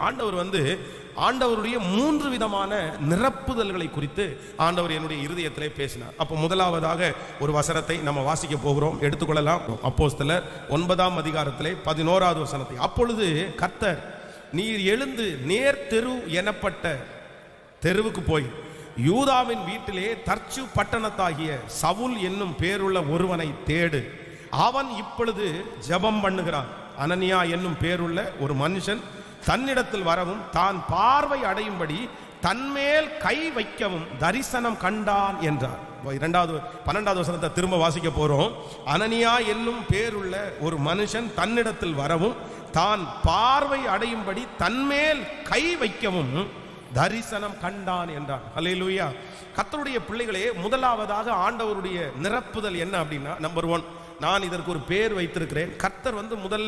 ஆண்டவர் வந்து ஆண்டவருடைய மூன்று விதமான நிரப்புதல்களை குறித்து ஆண்டவர் என்னுடைய இருதயத்திலே பேசினார் அப்போ முதலாவதாக ஒரு வசனத்தை நம்ம வாசிக்க போகிறோம் எடுத்துக்கொள்ளலாம் அப்போஸ்தலர் ஒன்பதாம் அதிகாரத்திலே பதினோராவது வசனத்தை அப்பொழுது கர்த்தர் நீர் எழுந்து நேர் தெரு எனப்பட்ட தெருவுக்கு போய் யூதாவின் வீட்டிலே தர்ச்சு பட்டணத்தாகிய சவுல் என்னும் பேருள்ள ஒருவனை தேடு அவன் இப்பொழுது ஜெபம் பண்ணுகிறான் அனனியா என்னும் பேருள்ள ஒரு மனுஷன் தன்னிடத்தில் வரவும் தான் பார்வை அடையும்படி தன்மேல் கை வைக்கவும் தரிசனம் கண்டான் என்றார் இரண்டாவது பன்னெண்டாவது வசனத்தை திரும்ப வாசிக்க போறோம் அனனியா என்னும் பேருள்ள ஒரு மனுஷன் தன்னிடத்தில் வரவும் தான் பார்வை அடையும்படி தன்மேல் கை வைக்கவும் தரிசனம் கண்டான் என்றான் ஹalleluya கர்த்தருடைய பிள்ளைகளே முதலாவதாக ஆண்டவருடைய நிரப்புதல் என்ன அப்படின்னா நம்பர் ஒன் நான் இதற்கு ஒரு பேர் வைத்திருக்கிறேன் கர்த்தர் வந்து முதல்ல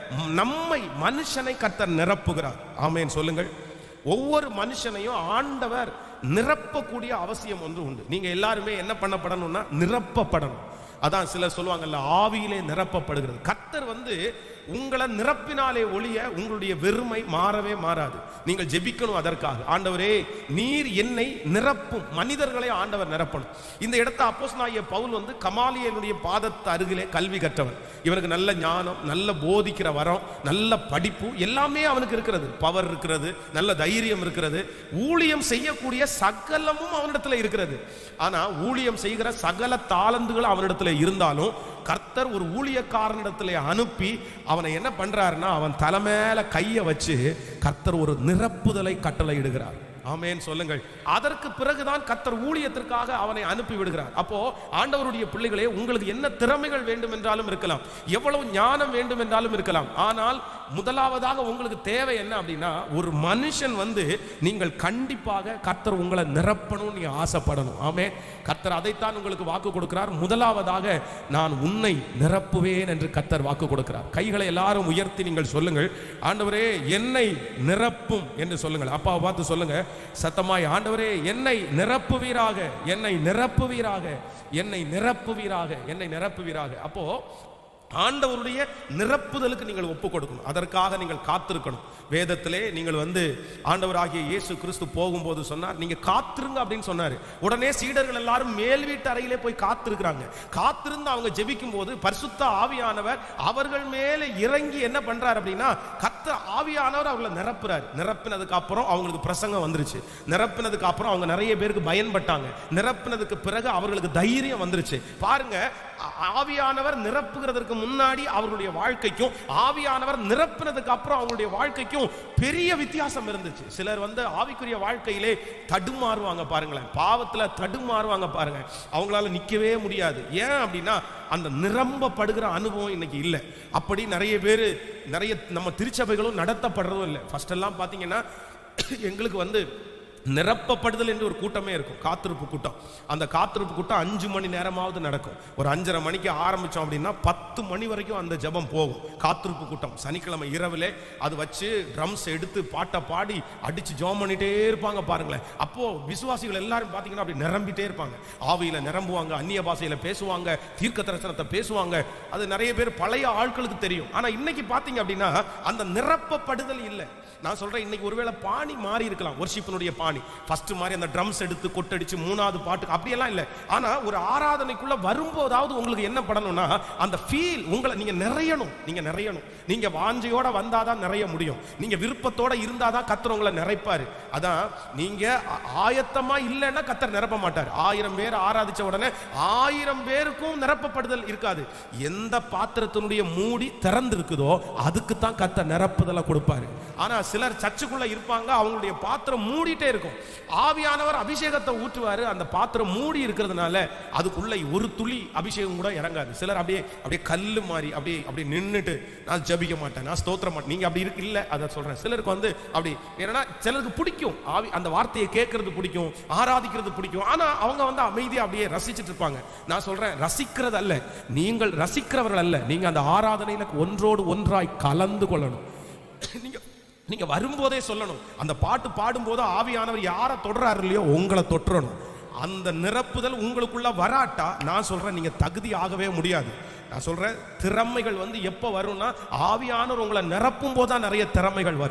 நம்மை மனுஷனை கர்த்தர் நிரப்புகிறார் ஆமேன் சொல்லுங்கள் ஒவ்வொரு மனுஷனையும் ஆண்டவர் நிரப்பக்கூடிய அவசியம் ஒன்று உண்டு நீங்க எல்லாருமே என்ன பண்ணப்படணும்னா நிரப்பப்படணும் அதான் சிலர் சொல்லுவாங்கல்ல ஆவியிலே நிரப்பப்படுகிறது கர்த்தர் வந்து உங்களை நிரப்பினாலே ஒழிய உங்களுடைய வெறுமை மாறவே மாறாது நீங்கள் ஜெபிக்கணும் அதற்காக ஆண்டவரே நீர் என்னை நிரப்பும் மனிதர்களை ஆண்டவர் நிரப்பணும் இந்த இடத்த அப்போஸ் பவுல் வந்து கமாலியனுடைய பாதத்து அருகிலே கல்வி கற்றவன் இவனுக்கு நல்ல ஞானம் நல்ல போதிக்கிற வரம் நல்ல படிப்பு எல்லாமே அவனுக்கு இருக்கிறது பவர் இருக்கிறது நல்ல தைரியம் இருக்கிறது ஊழியம் செய்யக்கூடிய சகலமும் அவனிடத்துல இருக்கிறது ஆனா ஊழியம் செய்கிற சகல தாளந்துகள் அவனிடத்துல இருந்தாலும் கர்த்தர் ஒரு ஊழியக்காரனிடத்துல அனுப்பி அவனை என்ன பண்றாருன்னா அவன் தலை மேல கையை வச்சு கர்த்தர் ஒரு நிரப்புதலை கட்டளையிடுகிறார் ஆமேன் சொல்லுங்கள் அதற்கு பிறகுதான் கர்த்தர் ஊழியத்திற்காக அவனை அனுப்பி விடுகிறார் அப்போ ஆண்டவருடைய பிள்ளைகளே உங்களுக்கு என்ன திறமைகள் வேண்டும் என்றாலும் இருக்கலாம் எவ்வளவு ஞானம் வேண்டும் என்றாலும் இருக்கலாம் ஆனால் முதலாவதாக உங்களுக்கு தேவை என்ன அப்படின்னா ஒரு மனுஷன் வந்து நீங்கள் கண்டிப்பாக கர்த்தர் உங்களை நிரப்பணும் நீங்க ஆசைப்படணும் ஆமே கர்த்தர் அதைத்தான் உங்களுக்கு வாக்கு கொடுக்கிறார் முதலாவதாக நான் உன்னை நிரப்புவேன் என்று கர்த்தர் வாக்கு கொடுக்கிறார் கைகளை எல்லாரும் உயர்த்தி நீங்கள் சொல்லுங்கள் ஆண்டவரே என்னை நிரப்பும் என்று சொல்லுங்கள் அப்பாவை பார்த்து சொல்லுங்க சத்தமாய் ஆண்டவரே என்னை நிரப்புவீராக என்னை நிரப்புவீராக என்னை நிரப்புவீராக என்னை நிரப்புவீராக அப்போ ஆண்டவருடைய நிரப்புதலுக்கு நீங்கள் ஒப்பு கொடுக்கணும் அதற்காக நீங்கள் காத்திருக்கணும் வேதத்திலே நீங்கள் வந்து ஆண்டவராகிய இயேசு கிறிஸ்து போகும்போது சொன்னார் நீங்க காத்திருங்க அப்படின்னு சொன்னாரு உடனே சீடர்கள் எல்லாரும் மேல் வீட்டு அறையிலே போய் காத்திருக்கிறாங்க காத்திருந்து அவங்க ஜெபிக்கும் போது பரிசுத்த ஆவியானவர் அவர்கள் மேலே இறங்கி என்ன பண்றாரு அப்படின்னா கத்த ஆவியானவர் அவர்களை நிரப்புறாரு நிரப்பினதுக்கு அப்புறம் அவங்களுக்கு பிரசங்கம் வந்துருச்சு நிரப்பினதுக்கு அப்புறம் அவங்க நிறைய பேருக்கு பயன்பட்டாங்க நிரப்பினதுக்கு பிறகு அவர்களுக்கு தைரியம் வந்துருச்சு பாருங்க ஆ- ஆவியானவர் நிரப்புகிறதற்கு முன்னாடி அவர்களுடைய வாழ்க்கைக்கும் ஆவியானவர் நிரப்பினதுக்கு அப்புறம் அவங்களுடைய வாழ்க்கைக்கும் பெரிய வித்தியாசம் இருந்துச்சு சிலர் வந்து ஆவிக்குரிய வாழ்க்கையிலே தடுமாறுவாங்க பாருங்களேன் பாவத்துல தடுமாறுவாங்க பாருங்க அவங்களால நிக்கவே முடியாது ஏன் அப்படின்னா அந்த நிரம்பப்படுகிற அனுபவம் இன்னைக்கு இல்லை அப்படி நிறைய பேர் நிறைய நம்ம திருச்சபைகளும் நடத்தப்படுறதும் இல்லை ஃபர்ஸ்ட் எல்லாம் பாத்தீங்கன்னா எங்களுக்கு வந்து நிரப்பப்படுதல் என்று ஒரு கூட்டமே இருக்கும் காத்திருப்பு கூட்டம் அந்த காத்திருப்பு கூட்டம் அஞ்சு மணி நேரமாவது நடக்கும் ஒரு அஞ்சரை மணிக்கு ஆரம்பிச்சோம் அப்படின்னா பத்து மணி வரைக்கும் அந்த ஜெபம் போகும் காத்திருப்பு கூட்டம் சனிக்கிழமை இரவிலே அது வச்சு ட்ரம்ஸ் எடுத்து பாட்டை பாடி அடிச்சு ஜெபம் பண்ணிட்டே இருப்பாங்க பாருங்களேன் அப்போ விசுவாசிகள் எல்லாரும் பார்த்தீங்கன்னா அப்படி நிரம்பிட்டே இருப்பாங்க ஆவியில நிரம்புவாங்க அந்நிய பாஷையில பேசுவாங்க தீர்க்க தரிசனத்தை பேசுவாங்க அது நிறைய பேர் பழைய ஆட்களுக்கு தெரியும் ஆனா இன்னைக்கு பாத்தீங்க அப்படின்னா அந்த நிரப்பப்படுதல் இல்லை நான் சொல்றேன் இன்னைக்கு ஒருவேளை பாணி மாறி இருக்கலாம் ஒர்ஷிப்பினுடைய பாணி ஃபர்ஸ்ட் மாதிரி அந்த ட்ரம்ஸ் எடுத்து கொட்டடிச்சு மூணாவது பாட்டு அப்படியெல்லாம் இல்லை ஆனா ஒரு ஆராதனைக்குள்ள வரும்போதாவது உங்களுக்கு என்ன பண்ணணும்னா அந்த ஃபீல் உங்களை நீங்க நிறையணும் நீங்க நிறையணும் நீங்க வாஞ்சையோட வந்தாதான் நிறைய முடியும் நீங்க விருப்பத்தோட இருந்தாதான் கத்தர் உங்களை நிறைப்பாரு அதான் நீங்க ஆ- ஆயத்தமா இல்லைன்னா கத்தர் நிரப்ப மாட்டார் ஆயிரம் பேர் ஆராதிச்ச உடனே ஆயிரம் பேருக்கும் நிரப்பப்படுதல் இருக்காது எந்த பாத்திரத்தினுடைய மூடி திறந்து இருக்குதோ அதுக்கு தான் கத்த நிரப்புதலை கொடுப்பாரு ஆனா சிலர் சர்ச்சுக்குள்ள இருப்பாங்க அவங்களுடைய பாத்திரம் மூடிட்டே இருக்கும் ஆவியானவர் அபிஷேகத்தை ஊற்றுவாரு அந்த பாத்திரம் மூடி இருக்கிறதுனால அதுக்குள்ள ஒரு துளி அபிஷேகம் கூட இறங்காது சிலர் அப்படியே அப்படியே கல்லு மாதிரி அப்படியே அப்படியே நின்னுட்டு நான் ஜபிக்க மாட்டேன் நான் ஸ்தோத்திர மாட்டேன் நீங்க அப்படி இருக்கு இல்ல அதை சொல்றேன் சிலருக்கு வந்து அப்படி ஏன்னா சிலருக்கு பிடிக்கும் ஆவி அந்த வார்த்தையை கேட்கறது பிடிக்கும் ஆராதிக்கிறது பிடிக்கும் ஆனா அவங்க வந்து அமைதியா அப்படியே ரசிச்சிட்டு இருப்பாங்க நான் சொல்றேன் ரசிக்கிறது அல்ல நீங்கள் ரசிக்கிறவர்கள் அல்ல நீங்க அந்த ஆராதனையில ஒன்றோடு ஒன்றாய் கலந்து கொள்ளணும் நீங்க நீங்க வரும்போதே சொல்லணும் அந்த பாட்டு பாடும்போது ஆவியானவர் யாரை தொடுறாரு இல்லையோ உங்களை தொட்டுறணும் அந்த நிரப்புதல் உங்களுக்குள்ள வராட்டா நான் சொல்றேன் நீங்க தகுதி ஆகவே முடியாது நான் சொல்றேன் திறமைகள் வந்து எப்போ வரும்னா ஆவியானவர் உங்களை நிரப்பும் போது தான் நிறைய திறமைகள் வரும்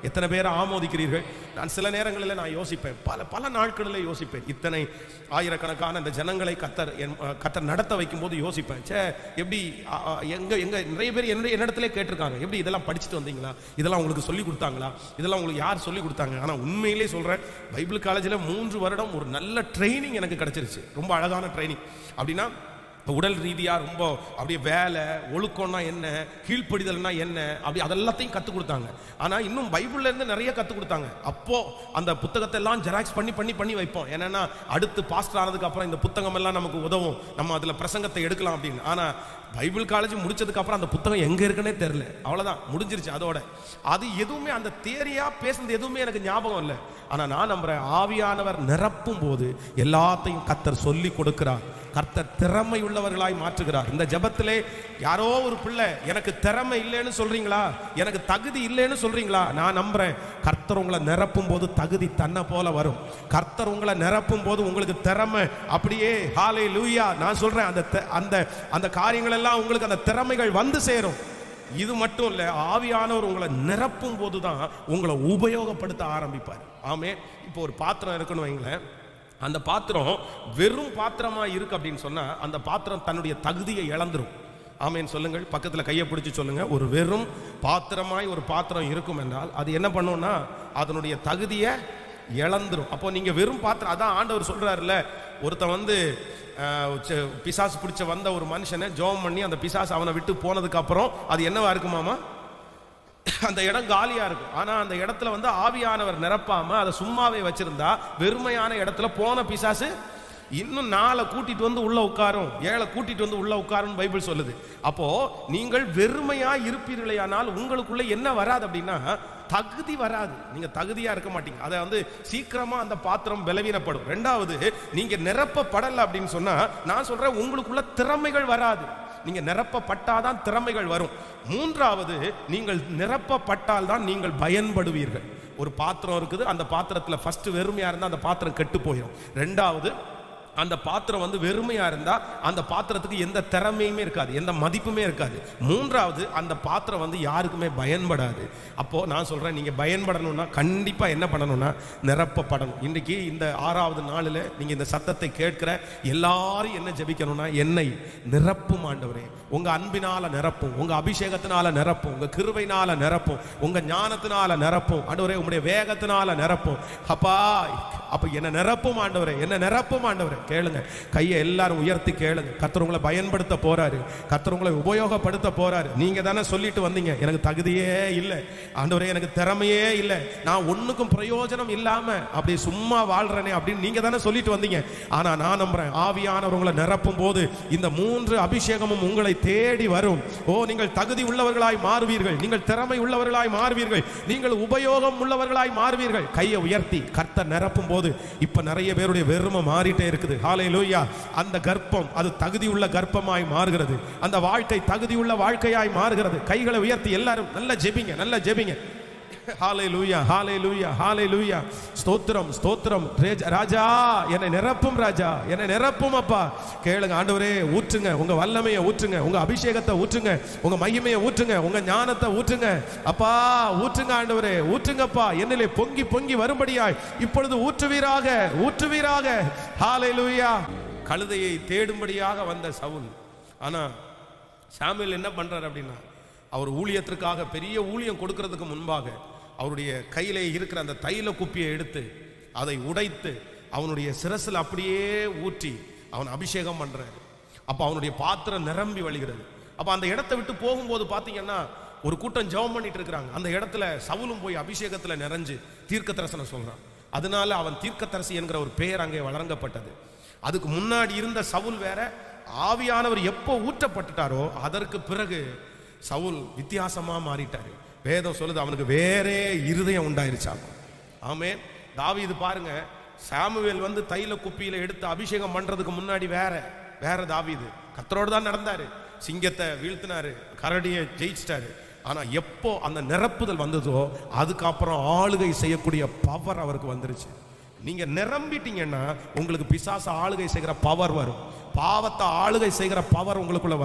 எத்தனை பேர் ஆமோதிக்கிறீர்கள் நான் சில நேரங்களில் நான் யோசிப்பேன் பல பல நாட்களில் யோசிப்பேன் இத்தனை ஆயிரக்கணக்கான இந்த ஜனங்களை கத்தர் என் கத்தர் நடத்த வைக்கும்போது யோசிப்பேன் சே எப்படி ஆ, ஆ, எங்க எங்க நிறைய பேர் என்னுடைய என்னிடத்துல கேட்டிருக்காங்க எப்படி இதெல்லாம் படிச்சுட்டு வந்தீங்களா இதெல்லாம் உங்களுக்கு சொல்லி கொடுத்தாங்களா இதெல்லாம் உங்களுக்கு யார் சொல்லி கொடுத்தாங்க ஆனால் உண்மையிலே சொல்றேன் பைபிள் காலேஜில் மூன்று வருடம் ஒரு நல்ல ட்ரைனிங் எனக்கு கிடைச்சிருச்சு ரொம்ப அழகான ட்ரைனிங் அப்படின்னா உடல் ரீதியா ரொம்ப அப்படியே வேலை ஒழுக்கம்னா என்ன கீழ்ப்படிதல்னா என்ன அப்படி அதெல்லாத்தையும் கற்றுக் கொடுத்தாங்க ஆனா இன்னும் பைபிள்ல இருந்து நிறைய கற்றுக் கொடுத்தாங்க அப்போ அந்த புத்தகத்தை எல்லாம் ஜெராக்ஸ் பண்ணி பண்ணி பண்ணி வைப்போம் என்னன்னா அடுத்து பாஸ்டர் ஆனதுக்கு அப்புறம் இந்த புத்தகம் எல்லாம் நமக்கு உதவும் நம்ம அதுல பிரசங்கத்தை எடுக்கலாம் அப்படின்னு ஆனா பைபிள் காலேஜ் முடிச்சதுக்கு அப்புறம் அந்த புத்தகம் எங்க இருக்குன்னே தெரியல அவ்வளவுதான் முடிஞ்சிருச்சு அதோட அது எதுவுமே அந்த தேரியா பேசுனது எதுவுமே எனக்கு ஞாபகம் இல்லை ஆனா நான் நம்புறேன் ஆவியானவர் நிரப்பும் போது எல்லாத்தையும் கத்தர் சொல்லி கொடுக்கிறார் கர்த்தர் திறமை உள்ளவர்களாய் மாற்றுகிறார் இந்த ஜெபத்திலே யாரோ ஒரு பிள்ளை எனக்கு திறமை இல்லைன்னு சொல்றீங்களா எனக்கு தகுதி இல்லைன்னு சொல்றீங்களா நான் நம்புறேன் கர்த்தர் உங்களை நிரப்பும் போது தகுதி தன்னை போல வரும் கர்த்தர் உங்களை நிரப்பும் போது உங்களுக்கு திறமை அப்படியே ஹாலே லூயா நான் சொல்றேன் அந்த தி- அந்த அந்த காரியங்கள் எல்லாம் உங்களுக்கு அந்த திறமைகள் வந்து சேரும் இது மட்டும் இல்ல ஆவியானவர் உங்களை நிரப்பும் போது தான் உங்களை உபயோகப்படுத்த ஆரம்பிப்பார் ஆமே இப்போ ஒரு பாத்திரம் இருக்குன்னு வைங்களேன் அந்த பாத்திரம் வெறும் பாத்திரமா இருக்கு அப்படின்னு சொன்னா அந்த பாத்திரம் தன்னுடைய தகுதியை இழந்துரும் ஆமேன் சொல்லுங்கள் பக்கத்துல கையை பிடிச்சு சொல்லுங்க ஒரு வெறும் பாத்திரமாய் ஒரு பாத்திரம் இருக்கும் என்றால் அது என்ன பண்ணும்னா அதனுடைய தகுதியை இழந்துரும் அப்போ நீங்க வெறும் பாத்திரம் அதான் ஆண்டவர் சொல்றாருல்ல ஒருத்தன் வந்து அஹ், ச- பிசாசு பிடிச்ச வந்த ஒரு மனுஷனை ஜோம் பண்ணி அந்த பிசாசு அவனை விட்டு போனதுக்கு அப்புறம் அது என்னவா இருக்குமாமா அந்த இடம் காலியா இருக்கும் ஆனா அந்த இடத்துல வந்து ஆவியானவர் நிரப்பாம அதை சும்மாவே வச்சிருந்தா வெறுமையான இடத்துல போன பிசாசு இன்னும் நாளை கூட்டிட்டு வந்து உள்ள உட்காரும் ஏழை கூட்டிட்டு வந்து உள்ள உட்காரும் பைபிள் சொல்லுது அப்போ நீங்கள் வெறுமையா இருப்பீர்களேயானால் உங்களுக்குள்ள என்ன வராது அப்படின்னா தகுதி வராது நீங்க தகுதியா இருக்க மாட்டீங்க அதை வந்து சீக்கிரமா அந்த பாத்திரம் பலவீனப்படும் ரெண்டாவது நீங்க நிரப்பப்படல அப்படின்னு சொன்னா நான் சொல்றேன் உங்களுக்குள்ள திறமைகள் வராது நீங்க நிரப்பப்பட்டாதான் திறமைகள் வரும் மூன்றாவது நீங்கள் நிரப்பப்பட்டால் தான் நீங்கள் பயன்படுவீர்கள் ஒரு பாத்திரம் இருக்குது அந்த பாத்திரத்துல ஃபர்ஸ்ட் வெறுமையா இருந்தா அந்த பாத்திரம் கெட்டு போயிடும் ரெண்டாவது அந்த பாத்திரம் வந்து வெறுமையா இருந்தா அந்த பாத்திரத்துக்கு எந்த திறமையுமே இருக்காது எந்த மதிப்புமே இருக்காது மூன்றாவது அந்த பாத்திரம் வந்து யாருக்குமே பயன்படாது அப்போ நான் சொல்றேன் நீங்க பயன்படணும்னா கண்டிப்பா என்ன பண்ணணும்னா நிரப்பப்படணும் இன்னைக்கு இந்த ஆறாவது நாளில் நீங்க இந்த சத்தத்தை கேட்கிற எல்லாரும் என்ன ஜெபிக்கணும்னா என்னை நிரப்பும் ஆண்டவரே உங்க அன்பினால நிரப்பும் உங்க அபிஷேகத்தினால நிரப்பும் உங்க கிருபைனால நிரப்பும் உங்க ஞானத்தினால நிரப்பும் ஆண்டவரே உங்களுடைய வேகத்தினால நிரப்பும் அப்பா அப்ப என்ன நிரப்பும் ஆண்டவரே என்ன நிரப்பும் ஆண்டவரே கேளுங்க கையை எல்லாரும் உயர்த்தி கேளுங்க கர்த்தர் உங்களை பயன்படுத்த போறாரு கர்த்தர் உங்களை உபயோகப்படுத்த போறாரு நீங்க தானே சொல்லிட்டு வந்தீங்க எனக்கு தகுதியே இல்லை ஆண்டவரே எனக்கு திறமையே இல்லை நான் ஒண்ணுக்கும் பிரயோஜனம் இல்லாம அப்படி சும்மா வாழ்றேனே அப்படின்னு நீங்க தானே சொல்லிட்டு வந்தீங்க ஆனா நான் நம்புறேன் ஆவியானவர் உங்களை நிரப்பும் போது இந்த மூன்று அபிஷேகமும் உங்களை தேடி வரும் ஓ நீங்கள் தகுதி உள்ளவர்களாய் மாறுவீர்கள் நீங்கள் திறமை உள்ளவர்களாய் மாறுவீர்கள் நீங்கள் உபயோகம் உள்ளவர்களாய் மாறுவீர்கள் கையை உயர்த்தி கர்த்தர் நிரப்பும் போது இப்ப நிறைய பேருடைய வெறுமை மாறிட்டே இருக்குது ஹாலே லூயா அந்த கர்ப்பம் அது தகுதி உள்ள கர்ப்பமாய் மாறுகிறது அந்த வாழ்க்கை தகுதி உள்ள வாழ்க்கையாய் மாறுகிறது கைகளை உயர்த்தி எல்லாரும் நல்ல ஜெபிங்க நல்ல ஜெபிங்க ஹாலே லூயா ஹாலே லூயா ஹாலே லூயா ஸ்தோத்திரம் ஸ்தோத்திரம் ரேஜ- ராஜா என்னை நிரப்பும் ராஜா என்னை நிரப்பும் அப்பா கேளுங்க ஆண்டவரே ஊற்றுங்க உங்க வல்லமையை ஊற்றுங்க உங்க அபிஷேகத்தை ஊற்றுங்க உங்க மகிமையை ஊற்றுங்க உங்க ஞானத்தை ஊற்றுங்க அப்பா ஊற்றுங்க ஆண்டவரே ஊற்றுங்கப்பா என்னிலே பொங்கி பொங்கி வரும்படியாய் இப்பொழுது ஊற்றுவீராக ஊற்றுவீராக ஹாலே லூயா கழுதையை தேடும்படியாக வந்த சவுல் ஆனா சாமுவேல் என்ன பண்றாரு அப்படின்னா அவர் ஊழியத்திற்காக பெரிய ஊழியம் கொடுக்கறதுக்கு முன்பாக அவருடைய கையில இருக்கிற அந்த தைல குப்பியை எடுத்து அதை உடைத்து அவனுடைய சிரசில் அப்படியே ஊற்றி அவன் அபிஷேகம் பண்றாரு அப்ப அவனுடைய பாத்திரம் நிரம்பி வழிகிறது அப்ப அந்த இடத்தை விட்டு போகும்போது பாத்தீங்கன்னா ஒரு கூட்டம் ஜெபம் பண்ணிட்டு இருக்கிறாங்க அந்த இடத்துல சவுலும் போய் அபிஷேகத்துல நிறைஞ்சு தீர்க்க தரிசனம் சொல்றான் அதனால அவன் தீர்க்கதரிசி என்கிற ஒரு பெயர் அங்கே வழங்கப்பட்டது அதுக்கு முன்னாடி இருந்த சவுல் வேற ஆவியானவர் எப்போ ஊற்றப்பட்டுட்டாரோ அதற்கு பிறகு சவுல் வித்தியாசமா மாறிட்டாரு வேதம் சொல்லுது அவனுக்கு வேறே இருதயம் உண்டாயிருச்சாம் ஆமே தாவீது பாருங்க சாமுவேல் வந்து தைல குப்பியில எடுத்து அபிஷேகம் பண்றதுக்கு முன்னாடி வேற வேற தாவீது கத்தரோடு தான் நடந்தாரு சிங்கத்தை வீழ்த்தினாரு கரடியை ஜெயிச்சிட்டாரு ஆனா எப்போ அந்த நிரப்புதல் வந்ததோ அதுக்கப்புறம் ஆளுகை செய்யக்கூடிய பவர் அவருக்கு வந்துருச்சு நீங்க நிரம்பிட்டீங்கன்னா உங்களுக்கு பிசாச ஆளுகை செய்கிற பவர் வரும் பாவத்தை ஆளுகை செய்கிற பவர் உங்களுக்குள்ள வரும்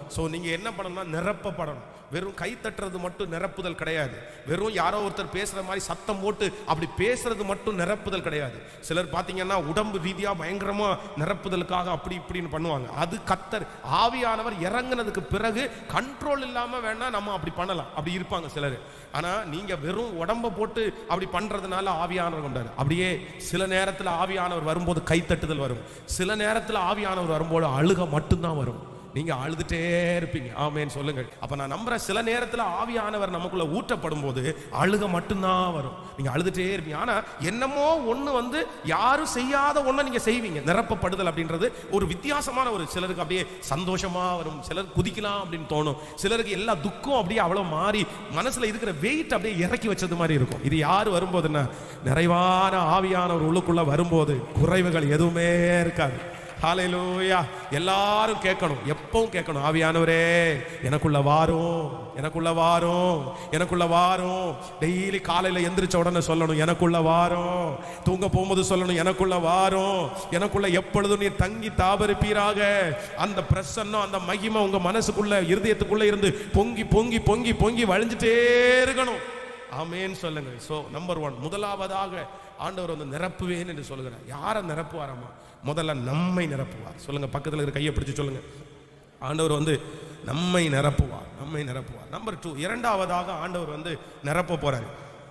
ஸோ நீங்க என்ன பண்ணணும்னா நிரப்பப்படணும் வெறும் கை தட்டுறது மட்டும் நிரப்புதல் கிடையாது வெறும் யாரோ ஒருத்தர் பேசுற மாதிரி சத்தம் போட்டு அப்படி பேசுறது மட்டும் நிரப்புதல் கிடையாது சிலர் பார்த்தீங்கன்னா உடம்பு ரீதியா பயங்கரமா நிரப்புதலுக்காக அப்படி இப்படின்னு பண்ணுவாங்க அது கத்தர் ஆவியானவர் இறங்குனதுக்கு பிறகு கண்ட்ரோல் இல்லாம வேணா நம்ம அப்படி பண்ணலாம் அப்படி இருப்பாங்க சிலர் ஆனா நீங்க வெறும் உடம்ப போட்டு அப்படி பண்றதுனால ஆவியானவர் கொண்டாரு அப்படியே சில நேரத்துல ஆவியானவர் வரும்போது கைத்தட்டுதல் வரும் சில நேரத்துல ஆவியானவர் வரும்போது அழுக மட்டும்தான் வரும் நீங்க அழுதுட்டே இருப்பீங்க ஆமேன்னு சொல்லுங்கள் அப்ப நான் நம்புறேன் சில நேரத்துல ஆவியானவர் நமக்குள்ள ஊற்றப்படும் போது அழுக மட்டும்தான் வரும் நீங்க அழுதுட்டே இருப்பீங்க ஆனா என்னமோ ஒண்ணு வந்து யாரும் செய்யாத ஒண்ண நீங்க செய்வீங்க நிரப்பப்படுதல் அப்படின்றது ஒரு வித்தியாசமான ஒரு சிலருக்கு அப்படியே சந்தோஷமா வரும் சிலர் குதிக்கலாம் அப்படின்னு தோணும் சிலருக்கு எல்லா துக்கம் அப்படியே அவ்வளவு மாறி மனசுல இருக்கிற வெயிட் அப்படியே இறக்கி வச்சது மாதிரி இருக்கும் இது யார் வரும்போதுன்னா நிறைவான ஆவியானவர் உள்ளுக்குள்ள வரும்போது குறைவுகள் எதுவுமே இருக்காது ஹalleluya எல்லாரும் கேட்கணும் எப்பவும் கேட்கணும் ஆவியானவரே எனக்குள்ள வாரும் எனக்குள்ள வாரும் எனக்குள்ள வாரும் டெய்லி காலையில எந்திரிச்ச உடனே சொல்லணும் எனக்குள்ள வாரும் தூங்க போகும்போது சொல்லணும் எனக்குள்ள வாரும் எனக்குள்ள எப்பொழுதும் நீ தங்கி தாபரிப்பீராக அந்த பிரசன்னம் அந்த மகிமை உங்க மனசுக்குள்ள இருதயத்துக்குள்ள இருந்து பொங்கி பொங்கி பொங்கி பொங்கி வழிஞ்சிட்டே இருக்கணும் ஆமேன்னு சொல்லுங்க சோ நம்பர் ஒன் முதலாவதாக ஆண்டவர் வந்து நிரப்புவேன் என்று சொல்லுகிறார் யாரை நிரப்புவாராமா முதல்ல நம்மை நிரப்புவார் சொல்லுங்க பக்கத்துல இருக்கிற கையை பிடிச்சு சொல்லுங்க ஆண்டவர் வந்து நம்மை நிரப்புவார் நம்மை நிரப்புவார் நம்பர் டூ இரண்டாவதாக ஆண்டவர் வந்து நிரப்ப போறாரு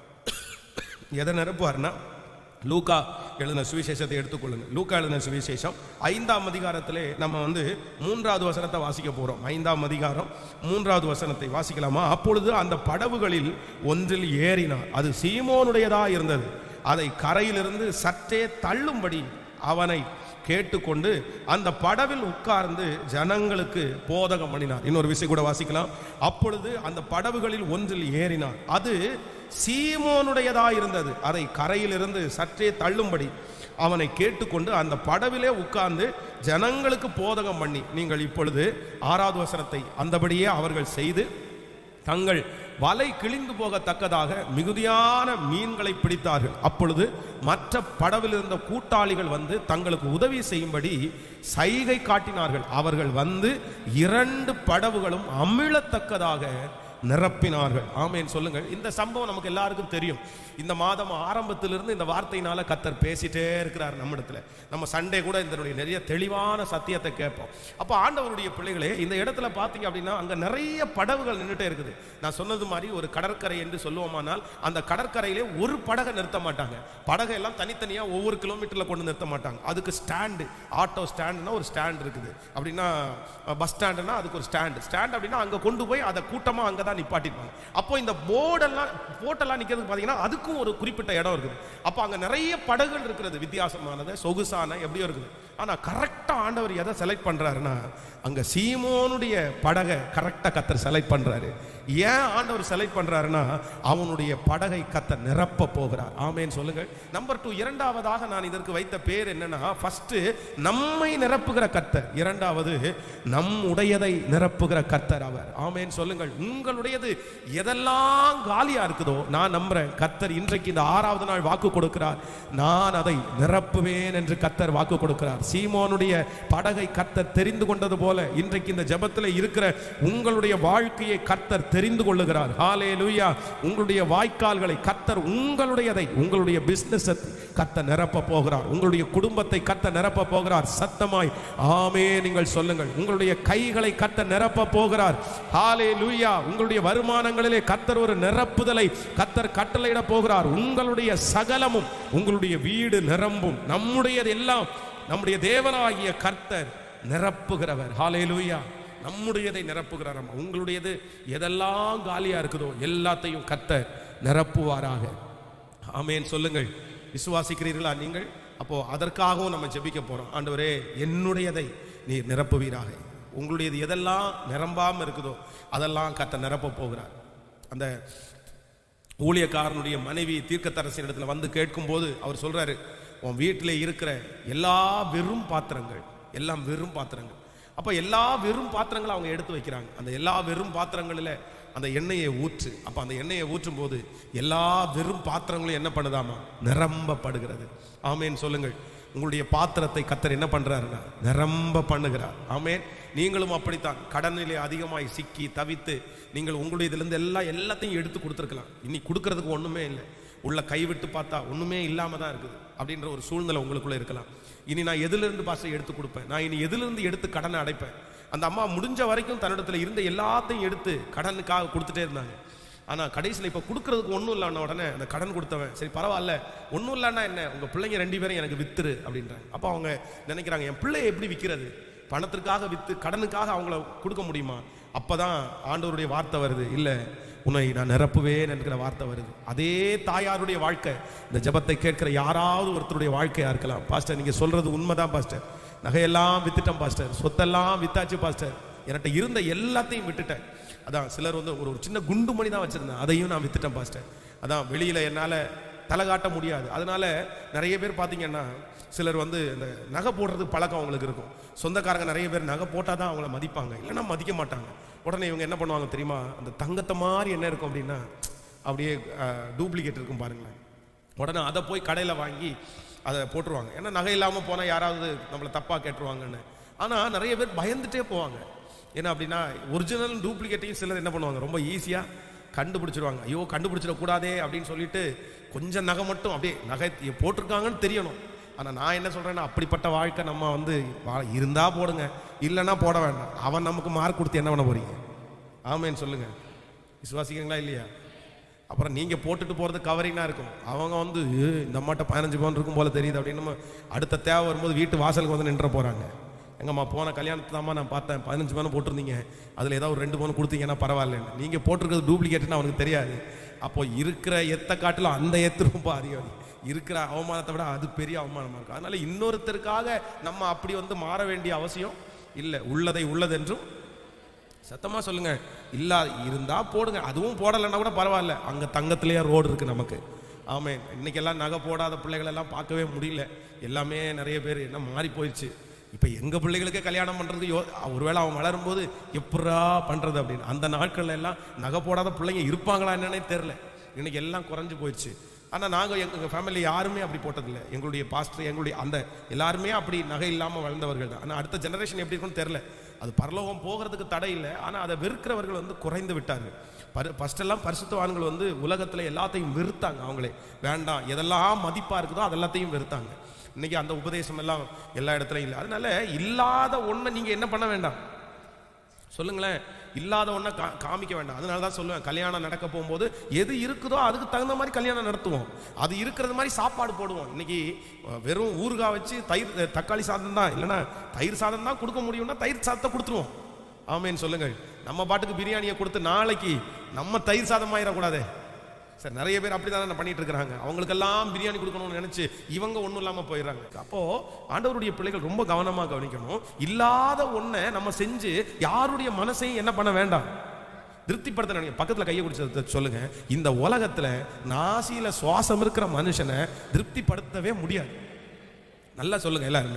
எதை நிரப்புவார்னா லூக்கா எழுதின சுவிசேஷத்தை எடுத்துக்கொள்ளுங்க லூக்கா எழுதின சுவிசேஷம் ஐந்தாம் அதிகாரத்திலே நம்ம வந்து மூன்றாவது வசனத்தை வாசிக்க போறோம் ஐந்தாம் அதிகாரம் மூன்றாவது வசனத்தை வாசிக்கலாமா அப்பொழுது அந்த படவுகளில் ஒன்றில் ஏறினார் அது சீமோனுடையதா இருந்தது அதை கரையிலிருந்து சற்றே தள்ளும்படி அவனை கேட்டுக்கொண்டு அந்த படவில் உட்கார்ந்து ஜனங்களுக்கு போதகம் பண்ணினார் இன்னொரு விஷயம் கூட வாசிக்கலாம் அப்பொழுது அந்த படவுகளில் ஒன்றில் ஏறினார் அது சீமோனுடையதா இருந்தது அதை கரையிலிருந்து சற்றே தள்ளும்படி அவனை கேட்டுக்கொண்டு அந்த படவிலே உட்கார்ந்து ஜனங்களுக்கு போதகம் பண்ணி நீங்கள் இப்பொழுது ஆறாவது வசனத்தை அந்தபடியே அவர்கள் செய்து தங்கள் வலை கிழிந்து போகத்தக்கதாக மிகுதியான மீன்களை பிடித்தார்கள் அப்பொழுது மற்ற படவில் இருந்த கூட்டாளிகள் வந்து தங்களுக்கு உதவி செய்யும்படி சைகை காட்டினார்கள் அவர்கள் வந்து இரண்டு படவுகளும் அமிழத்தக்கதாக நிரப்பினார்கள் ஆமேன் சொல்லுங்கள் இந்த சம்பவம் நமக்கு எல்லாருக்கும் தெரியும் இந்த மாதம் ஆரம்பத்திலிருந்து இந்த வார்த்தையினால கத்தர் பேசிட்டே இருக்கிறார் நம்மிடத்துல நம்ம சண்டே கூட இதனுடைய நிறைய தெளிவான சத்தியத்தை கேட்போம் அப்போ ஆண்டவருடைய பிள்ளைகளே இந்த இடத்துல பார்த்தீங்க அப்படின்னா அங்க நிறைய படகுகள் நின்றுட்டே இருக்குது நான் சொன்னது மாதிரி ஒரு கடற்கரை என்று சொல்லுவோமானால் அந்த கடற்கரையிலே ஒரு படகை நிறுத்த மாட்டாங்க படகை எல்லாம் தனித்தனியா ஒவ்வொரு கிலோமீட்டர்ல கொண்டு நிறுத்த மாட்டாங்க அதுக்கு ஸ்டாண்டு ஆட்டோ ஸ்டாண்டுனா ஒரு ஸ்டாண்ட் இருக்குது அப்படின்னா பஸ் ஸ்டாண்டுனா அதுக்கு ஒரு ஸ்டாண்டு ஸ்டாண்ட் அப்படின்னா அங்க கொண்டு போய் அதை கூட்டமா அங்க தான் நிப்பாட்டிருப்பாங்க அப்போ இந்த போர்டெல்லாம் போட்டெல்லாம் நிற்கிறது பார்த்தீங்கன்னா அதுக்கும் ஒரு குறிப்பிட்ட இடம் இருக்குது அப்போ அங்கே நிறைய படகுகள் இருக்கிறது வித்தியாசமானது சொகுசான எப்படியோ இருக்குது ஆனால் கரெக்டாக ஆண்டவர் எதை செலக்ட் பண்ணுறாருன்னா அங்கே சீமோனுடைய படகை கரெக்டாக கத்தர் செலக்ட் பண்ணுறாரு ஏன் ஆண்டவர் செலக்ட் பண்ணுறாருன்னா அவனுடைய படகை கத்தர் நிரப்ப போகிறார் ஆமேன்னு சொல்லுங்கள் நம்பர் டூ இரண்டாவதாக நான் இதற்கு வைத்த பேர் என்னன்னா ஃபர்ஸ்ட் நம்மை நிரப்புகிற கத்தர் இரண்டாவது நம்முடையதை நிரப்புகிற கத்தர் அவர் ஆமேன்னு சொல்லுங்கள் உங்களுடையது எதெல்லாம் காலியா இருக்குதோ நான் நம்புறேன் கத்தர் இன்றைக்கு இந்த ஆறாவது நாள் வாக்கு கொடுக்கிறார் நான் அதை நிரப்புவேன் என்று கத்தர் வாக்கு கொடுக்கிறார் சீமோனுடைய படகை கத்தர் தெரிந்து கொண்டது போல இன்றைக்கு இந்த ஜெபத்தில் இருக்கிற உங்களுடைய வாழ்க்கையை கத்தர் தெரிந்து கொள்ளுகிறார் ஹாலே லூயா உங்களுடைய வாய்க்கால்களை கத்தர் உங்களுடையதை உங்களுடைய பிசினஸ் கத்த நிரப்ப போகிறார் உங்களுடைய குடும்பத்தை கத்த நிரப்ப போகிறார் சத்தமாய் ஆமே நீங்கள் சொல்லுங்கள் உங்களுடைய கைகளை கத்த நிரப்ப போகிறார் ஹாலே லூயா உங்களுடைய வருமானங்களிலே கத்தர் ஒரு நிரப்புதலை கத்தர் கட்டளையிட போகிறார் உங்களுடைய சகலமும் உங்களுடைய வீடு நிரம்பும் நம்முடையது எல்லாம் நம்முடைய தேவனாகிய கர்த்தர் நிரப்புகிறவர் ஹாலே லூயா நம்முடையதை நிரப்புகிறார் அம்மா. உங்களுடையது எதெல்லாம் காலியா இருக்குதோ எல்லாத்தையும் கர்த்தர் நிரப்புவாராக ஆமேன் சொல்லுங்கள் விசுவாசிக்கிறீர்களா நீங்கள் அப்போ அதற்காகவும் நம்ம ஜெபிக்க போறோம் ஆண்டவரே என்னுடையதை நீர் நிரப்புவீராக உங்களுடையது எதெல்லாம் நிரம்பாம இருக்குதோ அதெல்லாம் கத்த நிரப்ப போகிறார் அந்த ஊழியக்காரனுடைய மனைவி தீர்க்கத்தரசின் இடத்துல வந்து கேட்கும்போது அவர் சொல்றாரு உன் வீட்டில் இருக்கிற எல்லா வெறும் பாத்திரங்கள் எல்லாம் வெறும் பாத்திரங்கள் அப்ப எல்லா வெறும் பாத்திரங்களை அவங்க எடுத்து வைக்கிறாங்க அந்த எல்லா வெறும் பாத்திரங்களில் அந்த எண்ணெயை ஊற்று அப்ப அந்த எண்ணெயை ஊற்றும் போது எல்லா வெறும் பாத்திரங்களும் என்ன பண்ணுதாமா நிரம்பப்படுகிறது ஆமேன் சொல்லுங்கள் உங்களுடைய பாத்திரத்தை கத்தர் என்ன பண்றாருன்னா நிரம்ப பண்ணுகிறார் ஆமேன் நீங்களும் அப்படித்தான் கடனிலே அதிகமாய் சிக்கி தவித்து நீங்கள் உங்களுடைய இதிலிருந்து எல்லாம் எல்லாத்தையும் எடுத்து கொடுத்துருக்கலாம் இனி கொடுக்கறதுக்கு ஒண்ணுமே இல்லை உள்ள கைவிட்டு பார்த்தா ஒண்ணுமே இல்லாம தான் இருக்குது அப்படின்ற ஒரு சூழ்நிலை உங்களுக்குள்ள இருக்கலாம் இனி நான் எதிலிருந்து பாசை எடுத்து கொடுப்பேன் நான் இனி எதிலிருந்து எடுத்து கடனை அடைப்பேன் அந்த அம்மா முடிஞ்ச வரைக்கும் தன்னிடத்துல இருந்த எல்லாத்தையும் எடுத்து கடனுக்காக கொடுத்துட்டே இருந்தாங்க ஆனா கடைசியில் இப்போ கொடுக்கறதுக்கு ஒன்றும் இல்லைன்னா உடனே அந்த கடன் கொடுத்தவன் சரி பரவாயில்ல ஒன்றும் இல்லைன்னா என்ன உங்க பிள்ளைங்க ரெண்டு பேரும் எனக்கு வித்துரு அப்படின்றாங்க அப்போ அவங்க நினைக்கிறாங்க என் பிள்ளையை எப்படி விற்கிறது பணத்திற்காக வித்து கடனுக்காக அவங்கள கொடுக்க முடியுமா அப்பதான் ஆண்டவருடைய வார்த்தை வருது இல்லை உன்னை நான் நிரப்புவேன் என்கிற வார்த்தை வருது அதே தாயாருடைய வாழ்க்கை இந்த ஜெபத்தை கேட்கிற யாராவது ஒருத்தருடைய வாழ்க்கையா இருக்கலாம் பாஸ்டர் நீங்க சொல்றது உண்மைதான் பாஸ்டர் நகையெல்லாம் வித்துட்டேன் பாஸ்டர் சொத்தெல்லாம் வித்தாச்சு பாஸ்டர் என்கிட்ட இருந்த எல்லாத்தையும் விட்டுட்டேன் அதான் சிலர் வந்து ஒரு ஒரு சின்ன குண்டு மணி தான் வச்சிருந்தேன் அதையும் நான் வித்துட்டேன் பாஸ்டர் அதான் வெளியில என்னால தலை காட்ட முடியாது அதனால நிறைய பேர் பார்த்தீங்கன்னா சிலர் வந்து இந்த நகை போடுறதுக்கு பழக்கம் அவங்களுக்கு இருக்கும் சொந்தக்காரங்க நிறைய பேர் நகை போட்டால் தான் அவங்கள மதிப்பாங்க இல்லைன்னா மதிக்க மாட்டாங்க உடனே இவங்க என்ன பண்ணுவாங்க தெரியுமா அந்த தங்கத்தை மாதிரி என்ன இருக்கும் அப்படின்னா அப்படியே டூப்ளிகேட் இருக்கும் பாருங்களேன் உடனே அதை போய் கடையில் வாங்கி அதை போட்டுருவாங்க ஏன்னா நகை இல்லாமல் போனால் யாராவது நம்மளை தப்பாக கேட்டுருவாங்கன்னு ஆனால் நிறைய பேர் பயந்துட்டே போவாங்க ஏன்னா அப்படின்னா ஒரிஜினல் டூப்ளிகேட்டையும் சிலர் என்ன பண்ணுவாங்க ரொம்ப ஈஸியாக கண்டுபிடிச்சிருவாங்க ஐயோ கண்டுபிடிச்சிடக்கூடாதே அப்படின்னு சொல்லிட்டு கொஞ்சம் நகை மட்டும் அப்படியே நகை போட்டிருக்காங்கன்னு தெரியணும் ஆனால் நான் என்ன சொல்கிறேன்னா அப்படிப்பட்ட வாழ்க்கை நம்ம வந்து வா- இருந்தா போடுங்க இல்லைன்னா போட வேண்டாம் அவன் நமக்கு மார்க் கொடுத்து என்ன பண்ண போறீங்க ஆமேன்னு சொல்லுங்க விசுவாசிக்கிறீங்களா இல்லையா அப்புறம் நீங்கள் போட்டுட்டு போகிறது கவரிங்காக இருக்கும் அவங்க வந்து "ஏ, இந்த அம்மாட்ட பதினஞ்சு பவுன் இருக்கும் போல தெரியுது அப்படின்னு நம்ம அடுத்த தேவை வரும்போது வீட்டு வாசலுக்கு வந்து நின்ற போகிறாங்க எங்கம்மா போன கல்யாணத்தை தாம்மா நான் பார்த்தேன் பதினஞ்சு பவுன் போட்டிருந்தீங்க அதில் ஏதாவது ஒரு ரெண்டு பவுன் கொடுத்தீங்கன்னா பரவாயில்லன்னு நீங்கள் போட்டிருக்கிறது டூப்ளிகேட்னு அவனுக்கு தெரியாது அப்போ இருக்கிற எத்த காட்டிலும் அந்த எத்து ரொம்ப அதிகம் இருக்கிற அவமானத்தை விட அது பெரிய அவமானமாக இருக்கும் அதனால இன்னொருத்தருக்காக நம்ம அப்படி வந்து மாற வேண்டிய அவசியம் இல்லை உள்ளதை உள்ளதென்றும் சத்தமா சொல்லுங்க இல்லா இருந்தா போடுங்க அதுவும் போடலைன்னா கூட பரவாயில்ல அங்க தங்கத்திலேயே ரோடு இருக்கு நமக்கு ஆமே இன்னைக்கெல்லாம் நகை போடாத பிள்ளைகள் எல்லாம் பார்க்கவே முடியல எல்லாமே நிறைய பேர் என்ன மாறி போயிடுச்சு இப்போ எங்க பிள்ளைகளுக்கே கல்யாணம் பண்றதுக்கு யோ ஒருவேளை அவன் வளரும்போது எப்படா பண்றது அப்படின்னு அந்த நாட்கள்ல எல்லாம் நகை போடாத பிள்ளைங்க இருப்பாங்களா என்னன்னே தெரில இன்னைக்கு எல்லாம் குறைஞ்சு போயிடுச்சு ஆனால் நாங்கள் எங்கள் ஃபேமிலி யாருமே அப்படி போட்டதில்லை எங்களுடைய பாஸ்டர் எங்களுடைய அந்த எல்லாருமே அப்படி நகை இல்லாமல் வளர்ந்தவர்கள் தான் ஆனால் அடுத்த ஜெனரேஷன் எப்படி இருக்குன்னு தெரில அது பரலோகம் போகிறதுக்கு தடை இல்லை ஆனால் அதை வெறுக்கிறவர்கள் வந்து குறைந்து விட்டார்கள் பரு ஃபஸ்ட்டெல்லாம் பரிசுத்தவான்கள் வந்து உலகத்தில் எல்லாத்தையும் வெறுத்தாங்க அவங்களே வேண்டாம் எதெல்லாம் மதிப்பாக இருக்குதோ அதெல்லாத்தையும் வெறுத்தாங்க இன்னைக்கு அந்த உபதேசம் எல்லாம் எல்லா இடத்துலையும் இல்லை அதனால இல்லாத ஒன்றை நீங்கள் என்ன பண்ண வேண்டாம் சொல்லுங்களேன் இல்லாத ஒன்றை கா காமிக்க வேண்டாம் அதனால தான் சொல்லுவேன் கல்யாணம் நடக்க போகும்போது எது இருக்குதோ அதுக்கு தகுந்த மாதிரி கல்யாணம் நடத்துவோம் அது இருக்கிறது மாதிரி சாப்பாடு போடுவோம் இன்னைக்கு அஹ், வெறும் ஊறுகாய் வச்சு தயிர் அஹ், தக்காளி சாதம் தான் இல்லைன்னா தயிர் சாதம் தான் கொடுக்க முடியும்னா தயிர் சாதத்தை கொடுத்துருவோம் ஆமேன்னு சொல்லுங்கள் நம்ம பாட்டுக்கு பிரியாணியை கொடுத்து நாளைக்கு நம்ம தயிர் சாதம் ஆயிடக்கூடாதே சார் நிறைய பேர் அப்படி தானே பண்ணிட்டு இருக்கிறாங்க அவங்களுக்கெல்லாம் பிரியாணி கொடுக்கணும்னு நினைச்சு இவங்க ஒன்றும் இல்லாமல் போயிடுறாங்க அப்போ ஆண்டவருடைய பிள்ளைகள் ரொம்ப கவனமாக கவனிக்கணும் இல்லாத ஒன்றை நம்ம செஞ்சு யாருடைய மனசையும் என்ன பண்ண வேண்டாம் திருப்திப்படுத்த நினைக்க பக்கத்தில் கையை குடிச்சத சொல்லுங்க இந்த உலகத்துல நாசியில சுவாசம் இருக்கிற மனுஷனை திருப்திப்படுத்தவே முடியாது நல்லா சொல்லுங்க எல்லாருமே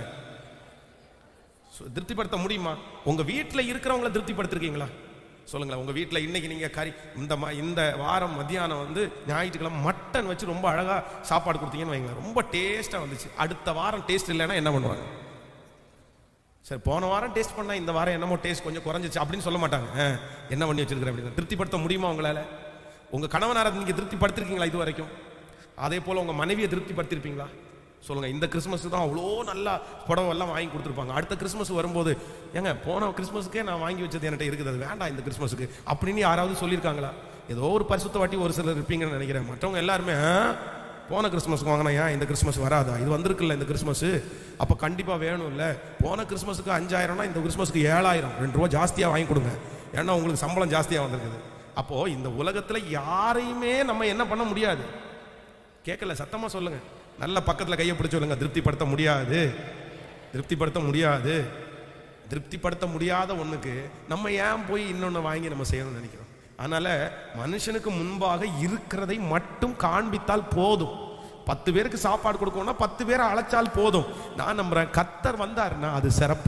சு- திருப்திப்படுத்த முடியுமா உங்க வீட்டுல இருக்கிறவங்கள திருப்திப்படுத்திருக்கீங்களா சொல்லுங்களேன் உங்க வீட்டுல இன்னைக்கு நீங்க கறி இந்த ம- இந்த வாரம் மத்தியானம் வந்து ஞாயிற்றுக்கிழமை மட்டன் வச்சு ரொம்ப அழகா சாப்பாடு கொடுத்தீங்கன்னு வைங்களேன் ரொம்ப டேஸ்டா வந்துச்சு அடுத்த வாரம் டேஸ்ட் இல்லைன்னா என்ன பண்ணுவாங்க சரி போன வாரம் டேஸ்ட் பண்ணா இந்த வாரம் என்னமோ டேஸ்ட் கொஞ்சம் குறைஞ்சிச்சு அப்படின்னு சொல்ல மாட்டாங்க "ஆ, என்ன பண்ணி வச்சிருக்கிற அப்படின்னு திருப்திப்படுத்த முடியுமா உங்களால உங்க கணவனாரை நீங்க திருப்திப்படுத்திருக்கீங்களா இது வரைக்கும் அதே போல உங்க மனைவியை திருப்திப்படுத்திருப்பீங்களா சொல்லுங்க இந்த கிறிஸ்மஸ் தான் அவ்வளோ நல்லா புடவை எல்லாம் வாங்கி கொடுத்துருப்பாங்க அடுத்த கிறிஸ்மஸ் வரும்போது ஏங்க போன கிறிஸ்மஸுக்கே நான் வாங்கி வச்சது என்கிட்ட இருக்குது அது வேண்டாம் இந்த கிறிஸ்மஸுக்கு அப்படின்னு யாராவது சொல்லியிருக்காங்களா ஏதோ ஒரு பரிசுத்த வாட்டி ஒரு சிலர் இருப்பீங்கன்னு நினைக்கிறேன் மற்றவங்க எல்லாருமே "ஆ, போன கிறிஸ்மஸ்க்கு வாங்கினா ஏன் இந்த கிறிஸ்மஸ் வராதா இது வந்திருக்குல்ல இந்த கிறிஸ்மஸ் அப்போ கண்டிப்பாக வேணும்ல போன கிறிஸ்மஸுக்கு அஞ்சாயிரம்னா இந்த கிறிஸ்மஸ்க்கு ஏழாயிரம் ரெண்டு ரூபா ஜாஸ்தியாக வாங்கி கொடுங்க ஏன்னா உங்களுக்கு சம்பளம் ஜாஸ்தியாக வந்திருக்குது அப்போ இந்த உலகத்தில் யாரையுமே நம்ம என்ன பண்ண முடியாது கேட்கல சத்தமாக சொல்லுங்க நல்ல பக்கத்தில் கையை பிடிச்சு சொல்லுங்க திருப்திப்படுத்த முடியாது திருப்திப்படுத்த முடியாது திருப்திப்படுத்த முடியாத ஒண்ணுக்கு நம்ம ஏன் போய் இன்னொன்று வாங்கி நம்ம செய்யணும்னு நினைக்கிறோம் அதனால மனுஷனுக்கு முன்பாக இருக்கிறதை மட்டும் காண்பித்தால் போதும் பத்து பேருக்கு சாப்பாடு கொடுக்கணும்னா பத்து பேரை அழைச்சால் போதும் நான் நம்புறேன் கத்தர் வந்தாருன்னா அது சிறப்பு தான்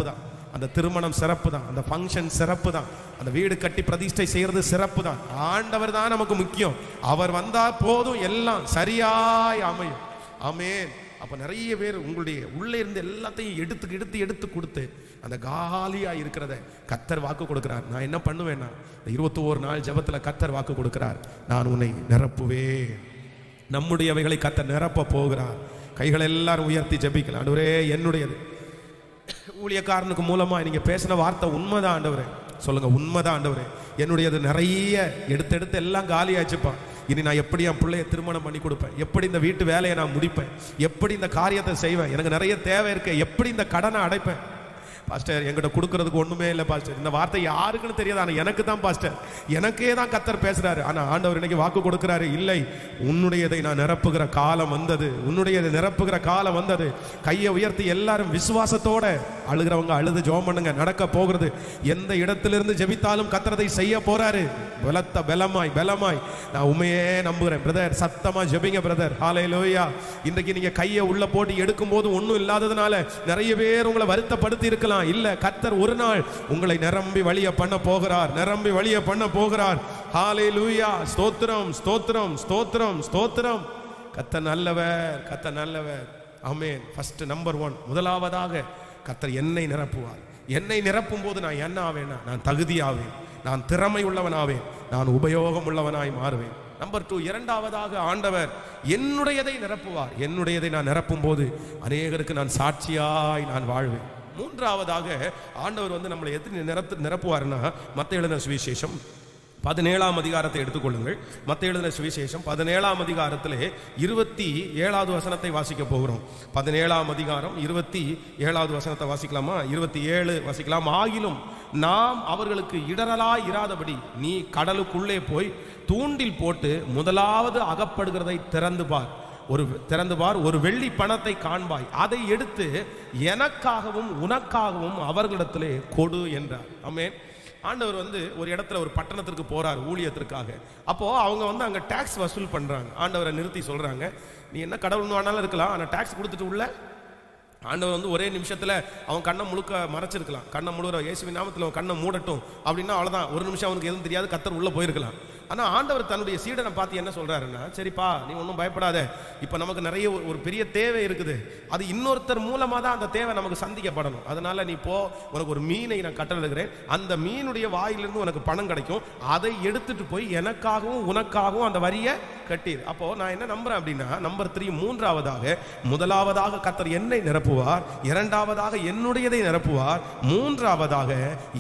அந்த திருமணம் சிறப்பு தான் அந்த ஃபங்க்ஷன் சிறப்பு தான் அந்த வீடு கட்டி பிரதிஷ்டை செய்யறது சிறப்பு தான் ஆண்டவர் தான் நமக்கு முக்கியம் அவர் வந்தா போதும் எல்லாம் சரியாய் அமையும் ஆமென் அப்ப நிறைய பேர் உங்களுடைய உள்ளே இருந்து எல்லாத்தையும் எடுத்து எடுத்து எடுத்து கொடுத்து அந்த காலியா இருக்கிறத கத்தர் வாக்கு கொடுக்கிறார் நான் என்ன பண்ணுவேன்னா இந்த இருபத்தி ஒரு நாள் ஜெபத்துல கத்தர் வாக்கு கொடுக்கிறார் நான் உன்னை நிரப்புவேன் நம்முடையவைகளை கத்தர் நிரப்ப போகிறார் கைகளை எல்லாரும் உயர்த்தி ஜெபிக்கலாம் ஆண்டவரே என்னுடையது ஊழியக்காரனுக்கு மூலமா நீங்க பேசின வார்த்தை உண்மைதான் ஆண்டவரே சொல்லுங்க உண்மைதான் ஆண்டவரே என்னுடையது நிறைய எடுத்து எடுத்து எல்லாம் காலியாச்சுப்பா இனி நான் எப்படி என் பிள்ளைய திருமணம் பண்ணி கொடுப்பேன் எப்படி இந்த வீட்டு வேலையை நான் முடிப்பேன் எப்படி இந்த காரியத்தை செய்வேன் எனக்கு நிறைய தேவை இருக்கு எப்படி இந்த கடனை அடைப்பேன் பாஸ்டர் என்கிட்ட கொடுக்கறதுக்கு ஒண்ணுமே இல்லை பாஸ்டர் இந்த வார்த்தை யாருக்குன்னு தெரியாது ஆனா எனக்கு தான் பாஸ்டர் எனக்கே தான் கத்தர் பேசுறாரு ஆனா ஆண்டவர் இன்னைக்கு வாக்கு கொடுக்கிறாரு இல்லை உன்னுடையதை நான் நிரப்புகிற காலம் வந்தது உன்னுடையதை நிரப்புகிற காலம் வந்தது கையை உயர்த்தி எல்லாரும் விசுவாசத்தோட அழுகிறவங்க அழுது ஜெபம் பண்ணுங்க நடக்க போகிறது எந்த இடத்திலிருந்து ஜெபித்தாலும் கத்தரதை செய்ய போறாரு பலத்த பலமாய் பலமாய் நான் உண்மையே நம்புகிறேன் பிரதர் சத்தமா ஜெபிங்க பிரதர் ஹாலே லோயா இன்றைக்கு நீங்க கையை உள்ள போட்டு எடுக்கும் போது ஒன்றும் இல்லாததுனால நிறைய பேர் உங்களை வருத்தப்படுத்தி இருக்கலாம் இல்ல கத்தர் ஒரு நாள் உங்களை நிரம்பி வழிய பண்ண போகிறார் நிரம்பி வழிய பண்ண போகிறார் ஹாலே லூயா ஸ்தோத்திரம் ஸ்தோத்திரம் ஸ்தோத்திரம் ஸ்தோத்திரம் கத்த நல்லவர் கத்த நல்லவர் ஆமென் ஃபர்ஸ்ட் நம்பர் ஒன் முதலாவதாக கத்தர் என்னை நிரப்புவார் என்னை நிரப்பும் போது நான் என்ன ஆவேனா நான் தகுதியாவேன் நான் திறமை உள்ளவனாவேன் நான் உபயோகம் உள்ளவனாய் மாறுவேன் நம்பர் டூ இரண்டாவதாக ஆண்டவர் என்னுடையதை நிரப்புவார் என்னுடையதை நான் நிரப்பும் போது அநேகருக்கு நான் சாட்சியாய் நான் வாழ்வேன் மூன்றாவதாக ஆண்டவர் வந்து நம்மளை எத்தனை நிரப்பு நிரப்புவார்னா மத்த எழுதின சுவிசேஷம் பதினேழாம் அதிகாரத்தை எடுத்துக்கொள்ளுங்கள் மத்த எழுதின சுவிசேஷம் பதினேழாம் அதிகாரத்திலே இருபத்தி ஏழாவது வசனத்தை வாசிக்க போகிறோம் பதினேழாம் அதிகாரம் இருபத்தி ஏழாவது வசனத்தை வாசிக்கலாமா இருபத்தி ஏழு வாசிக்கலாம் ஆகிலும் நாம் அவர்களுக்கு இடரலாய் இராதபடி நீ கடலுக்குள்ளே போய் தூண்டில் போட்டு முதலாவது அகப்படுகிறதை திறந்து பார் ஒரு திறந்து பார் ஒரு வெள்ளி பணத்தை காண்பாய் அதை எடுத்து எனக்காகவும் உனக்காகவும் அவர்களிடத்திலே கொடு என்றார் ஆமென் ஆண்டவர் வந்து ஒரு இடத்துல ஒரு பட்டணத்திற்கு போறார் ஊழியத்திற்காக அப்போ அவங்க வந்து அங்க டாக்ஸ் வசூல் பண்றாங்க ஆண்டவரை நிறுத்தி சொல்றாங்க நீ என்ன கடவுள் வேணாலும் இருக்கலாம் ஆனா டாக்ஸ் கொடுத்துட்டு உள்ள ஆண்டவர் வந்து ஒரே நிமிஷத்துல அவன் கண்ணை முழுக்க மறைச்சிருக்கலாம் கண்ணை முழுகிற இயேசுவின் நாமத்தில் அவன் கண்ணை மூடட்டும் அப்படின்னா அவ்வளவுதான் ஒரு நிமிஷம் அவனுக்கு எதுவும் தெரியாது கத்தர் உள்ள போயிருக்கலாம் ஆனா ஆண்டவர் தன்னுடைய சீடனை பார்த்து என்ன சொல்றாருன்னா சரிப்பா நீ ஒன்றும் பயப்படாத இப்ப நமக்கு நிறைய ஒரு- ஒரு பெரிய தேவை இருக்குது அது இன்னொருத்தர் மூலமா தான் அந்த தேவை நமக்கு சந்திக்கப்படணும் அதனால நீ போ உனக்கு ஒரு மீனை நான் கட்டளையிடுகிறேன் அந்த மீனுடைய வாயிலிருந்து உனக்கு பணம் கிடைக்கும் அதை எடுத்துட்டு போய் எனக்காகவும் உனக்காகவும் அந்த வரியை கட்டிடு அப்போ நான் என்ன நம்புறேன் அப்படின்னா நம்பர் த்ரீ மூன்றாவதாக முதலாவதாக கத்தர் என்னை நிரப்புவார் இரண்டாவதாக என்னுடையதை நிரப்புவார் மூன்றாவதாக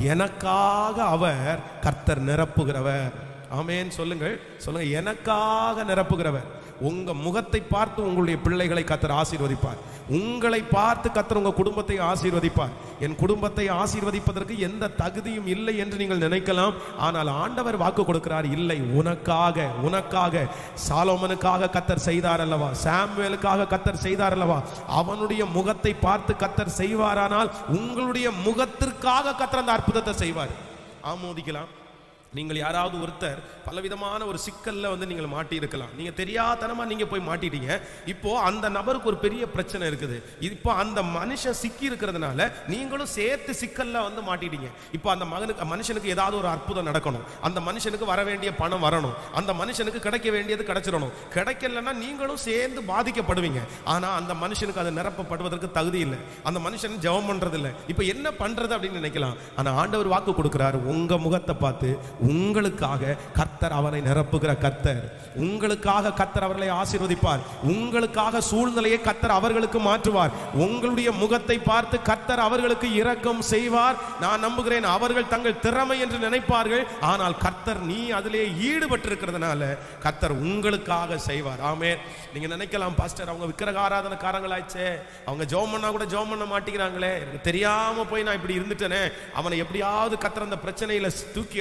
எனக்காக அவர் கர்த்தர் நிரப்புகிறவர் ஆமென் சொல்லுங்கள் சொல்லுங்க எனக்காக நிரப்புகிறவர் உங்க முகத்தை பார்த்து உங்களுடைய பிள்ளைகளை கத்தர் ஆசீர்வதிப்பார் உங்களை பார்த்து கத்தர் உங்க குடும்பத்தை ஆசீர்வதிப்பார் என் குடும்பத்தை ஆசீர்வதிப்பதற்கு எந்த தகுதியும் இல்லை என்று நீங்கள் நினைக்கலாம் ஆனால் ஆண்டவர் வாக்கு கொடுக்கிறார் இல்லை உனக்காக உனக்காக சாலோமனுக்காக கத்தர் செய்தார் அல்லவா சாமுவேலுக்காக கத்தர் செய்தார் அல்லவா அவனுடைய முகத்தை பார்த்து கத்தர் செய்வாரானால் உங்களுடைய முகத்திற்காக கத்தர் அந்த அற்புதத்தை செய்வார் ஆமோதிக்கலாம் நீங்கள் யாராவது ஒருத்தர் பலவிதமான ஒரு சிக்கல்ல வந்து நீங்கள் மாட்டி இருக்கலாம் நீங்க தெரியாதனமா நீங்க போய் மாட்டிட்டீங்க இப்போ அந்த நபருக்கு ஒரு பெரிய பிரச்சனை இருக்குது இப்போ அந்த மனுஷன் சிக்கி இருக்கிறதுனால நீங்களும் சேர்த்து சிக்கல்ல வந்து மாட்டிட்டீங்க இப்போ அந்த மகனுக்கு மனுஷனுக்கு ஏதாவது ஒரு அற்புதம் நடக்கணும் அந்த மனுஷனுக்கு வர வேண்டிய பணம் வரணும் அந்த மனுஷனுக்கு கிடைக்க வேண்டியது கிடைச்சிடணும் கிடைக்கலன்னா நீங்களும் சேர்ந்து பாதிக்கப்படுவீங்க ஆனா அந்த மனுஷனுக்கு அது நிரப்பப்படுவதற்கு தகுதி இல்லை அந்த மனுஷன் ஜெபம் பண்றது இல்லை இப்போ என்ன பண்றது அப்படின்னு நினைக்கலாம் ஆனா ஆண்டவர் வாக்கு கொடுக்கிறாரு உங்க முகத்தை பார்த்து உங்களுக்காக கர்த்தர் அவனை நிரப்புகிற கர்த்தர் உங்களுக்காக கர்த்தர் அவர்களை ஆசீர்வதிப்பார் உங்களுக்காக சூழ்நிலையை கர்த்தர் அவர்களுக்கு மாற்றுவார் உங்களுடைய முகத்தை பார்த்து கர்த்தர் அவர்களுக்கு இரக்கம் செய்வார் நான் நம்புகிறேன் அவர்கள் தங்கள் திறமை என்று நினைப்பார்கள் ஆனால் கர்த்தர் நீ அதிலே ஈடுபட்டிருக்கிறதுனால கர்த்தர் உங்களுக்காக செய்வார் ஆமே நீங்க நினைக்கலாம் பாஸ்டர் அவங்க விக்கிரக ஆராதனைக்காரங்களாச்சே அவங்க ஜெபம் பண்ணா கூட ஜெபம் பண்ண மாட்டேங்கிறாங்களே எனக்கு தெரியாம போய் நான் இப்படி இருந்துட்டேனே அவனை எப்படியாவது கர்த்தர் அந்த பிரச்சனையில தூக்கி எடுக்கணும்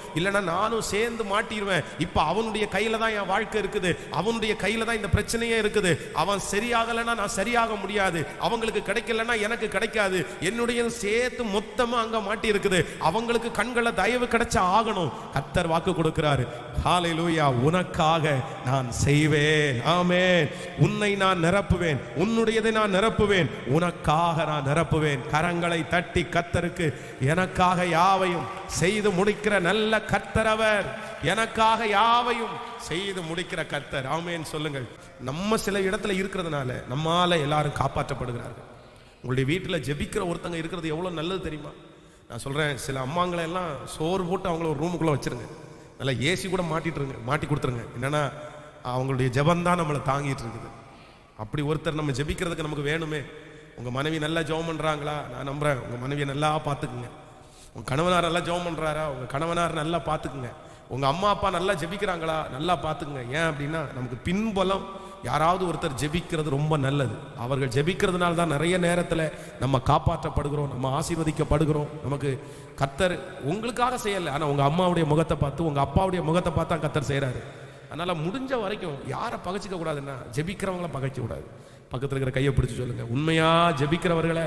இல்லைன்னா நானும் சேர்ந்து மாட்டிடுவேன் இப்போ அவனுடைய கையில தான் என் வாழ்க்கை இருக்குது அவனுடைய கையில தான் இந்த பிரச்சனையே இருக்குது அவன் சரியாகலைன்னா நான் சரியாக முடியாது அவங்களுக்கு கிடைக்கலன்னா எனக்கு கிடைக்காது என்னுடைய சேர்த்து மொத்தமா அங்க மாட்டி இருக்குது அவங்களுக்கு கண்களை தயவு கிடைச்ச ஆகணும் கத்தர் வாக்கு கொடுக்கிறாரு ஹalleluya உனக்காக நான் செய்வேன் ஆமென் உன்னை நான் நிரப்புவேன் உன்னுடையதை நான் நிரப்புவேன் உனக்காக நான் நிரப்புவேன் கரங்களை தட்டி கத்தருக்கு எனக்காக யாவையும் செய்து முடிக்கிற நல்ல கர்த்தர் அவர் எனக்காக யாவையும் செய்து முடிக்கிற கர்த்தர் ஆமென் சொல்லுங்கள் நம்ம சில இடத்துல இருக்கிறதுனால நம்மால எல்லாரும் காப்பாற்றப்படுகிறார்கள் உங்களுடைய வீட்டில் ஜெபிக்கிற ஒருத்தங்க இருக்கிறது எவ்வளோ நல்லது தெரியுமா நான் சொல்கிறேன் சில அம்மாங்களை எல்லாம் சோறு போட்டு அவங்கள ஒரு ரூமுக்குள்ளே வச்சிருங்க நல்லா ஏசி கூட மாட்டிட்டுருங்க மாட்டி கொடுத்துருங்க என்னன்னா அவங்களுடைய ஜெபம் தான் நம்மளை தாங்கிட்டு இருக்குது அப்படி ஒருத்தர் நம்ம ஜெபிக்கிறதுக்கு நமக்கு வேணுமே உங்கள் மனைவி நல்லா ஜெபம் பண்ணுறாங்களா நான் நம்புகிறேன் உங்கள் மனைவியை நல்லா பார்த்துக்குங்க உங்கள் கணவனார் நல்லா ஜெபம் பண்ணுறாரா உங்கள் கணவனார் நல்லா பார்த்துக்குங்க உங்கள் அம்மா அப்பா நல்லா ஜெபிக்கிறாங்களா நல்லா பார்த்துக்குங்க ஏன் அப்படின்னா நமக்கு பின்பலம் யாராவது ஒருத்தர் ஜெபிக்கிறது ரொம்ப நல்லது அவர்கள் ஜெபிக்கிறதுனால தான் நிறைய நேரத்தில் நம்ம காப்பாற்றப்படுகிறோம் நம்ம ஆசீர்வதிக்கப்படுகிறோம் நமக்கு கத்தர் உங்களுக்காக செய்யலை ஆனால் உங்கள் அம்மாவுடைய முகத்தை பார்த்து உங்கள் அப்பாவுடைய முகத்தை பார்த்து தான் கத்தர் செய்கிறாரு அதனால முடிஞ்ச வரைக்கும் யாரை பகைச்சிக்க கூடாதுன்னா ஜெபிக்கிறவங்கள பகைக்க கூடாது பக்கத்தில் இருக்கிற கையை பிடிச்சி சொல்லுங்க உண்மையா ஜெபிக்கிறவர்களை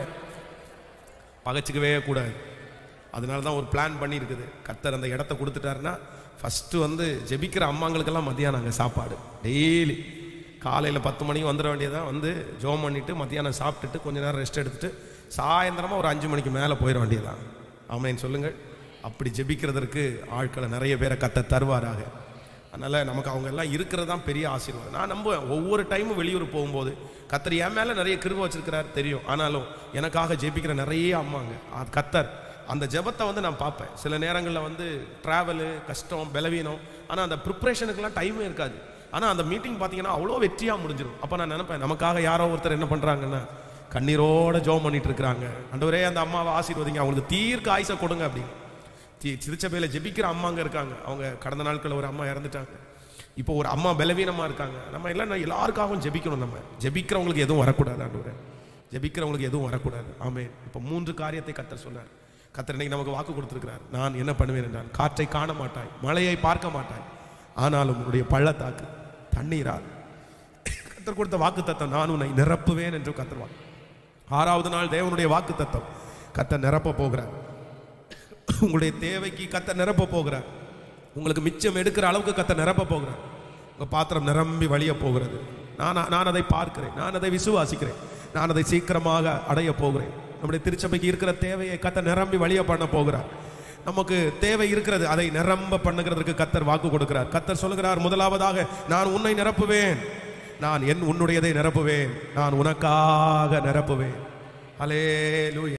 பகைச்சிக்கவே கூடாது அதனால தான் ஒரு பிளான் பண்ணியிருக்குது கத்தர் அந்த இடத்த கொடுத்துட்டாருன்னா ஃபஸ்ட்டு வந்து ஜெபிக்கிற அம்மாங்களுக்கெல்லாம் மத்தியானம் அங்கே சாப்பாடு டெய்லி காலையில் பத்து மணிக்கு வந்துட வேண்டியதான் வந்து ஜோம் பண்ணிட்டு மத்தியானம் சாப்பிட்டுட்டு கொஞ்ச நேரம் ரெஸ்ட் எடுத்துட்டு சாயந்தரமாக ஒரு அஞ்சு மணிக்கு மேலே போயிட வேண்டியதான் ஆமேன்னு சொல்லுங்கள் அப்படி ஜெபிக்கிறதற்கு ஆட்களை நிறைய பேரை கத்த தருவாராக அதனால் நமக்கு அவங்க எல்லாம் இருக்கிறது தான் பெரிய ஆசீர்வாதம் நான் நம்புவேன் ஒவ்வொரு டைமும் வெளியூர் போகும்போது கத்தர் என் மேலே நிறைய கிருப வச்சிருக்கிறார் தெரியும் ஆனாலும் எனக்காக ஜெபிக்கிற நிறைய அம்மாங்க அது கத்தர் அந்த ஜெபத்தை வந்து நான் பார்ப்பேன் சில நேரங்களில் வந்து ட்ராவலு கஷ்டம் பலவீனம் ஆனால் அந்த ப்ரிப்ரேஷனுக்கெல்லாம் டைமே இருக்காது ஆனால் அந்த மீட்டிங் பார்த்தீங்கன்னா அவ்வளோ வெற்றியாக முடிஞ்சிடும் அப்போ நான் நினைப்பேன் நமக்காக யாரோ ஒருத்தர் என்ன பண்ணுறாங்கன்னா கண்ணீரோட ஜெபம் பண்ணிட்டு இருக்கிறாங்க ஆண்டவரே அந்த அம்மாவை ஆசீர்வதிங்க அவங்களுக்கு தீர்க்க ஆயுசை கொடுங்க அப்படின்னு தி திருச்சபையில் ஜெபிக்கிற அம்மாங்க இருக்காங்க அவங்க கடந்த நாட்களில் ஒரு அம்மா இறந்துட்டாங்க இப்போ ஒரு அம்மா பலவீனமாக இருக்காங்க நம்ம எல்லாம் எல்லாருக்காகவும் ஜெபிக்கணும் நம்ம ஜெபிக்கிறவங்களுக்கு எதுவும் வரக்கூடாது ஆண்டவரே ஜெபிக்கிறவங்களுக்கு எதுவும் வரக்கூடாது ஆமே இப்போ மூன்று காரியத்தை கத்தர் சொன்னார் கத்தர் இன்னைக்கு நமக்கு வாக்கு கொடுத்துருக்கிறார் நான் என்ன பண்ணுவேன் என்றால் காற்றை காண மாட்டாய் மழையை பார்க்க மாட்டாய் ஆனாலும் உன்னுடைய பள்ளத்தாக்கு தண்ணீரால் கத்தர் கொடுத்த வாக்கு தத்தம் நான் உன்னை நிரப்புவேன் என்று கத்தர் வாக்கு ஆறாவது நாள் தேவனுடைய வாக்கு தத்தம் கத்தர் நிரப்ப போகிறார் உங்களுடைய தேவைக்கு கத்த நிரப்ப போகிறார் உங்களுக்கு மிச்சம் எடுக்கிற அளவுக்கு கத்த நிரப்ப போகிறார் உங்க பாத்திரம் நிரம்பி வழிய போகிறது நான் நான் அதை பார்க்கிறேன் நான் அதை விசுவாசிக்கிறேன் நான் அதை சீக்கிரமாக அடைய போகிறேன் நம்முடைய திருச்சபைக்கு இருக்கிற தேவையை கத்த நிரம்பி வழிய பண்ண போகிறார் நமக்கு தேவை இருக்கிறது அதை நிரம்ப பண்ணுகிறதுக்கு கத்தர் வாக்கு கொடுக்கிறார் கத்தர் சொல்லுகிறார் முதலாவதாக நான் உன்னை நிரப்புவேன் நான் என் உன்னுடையதை நிரப்புவேன் நான் உனக்காக நிரப்புவேன் அலே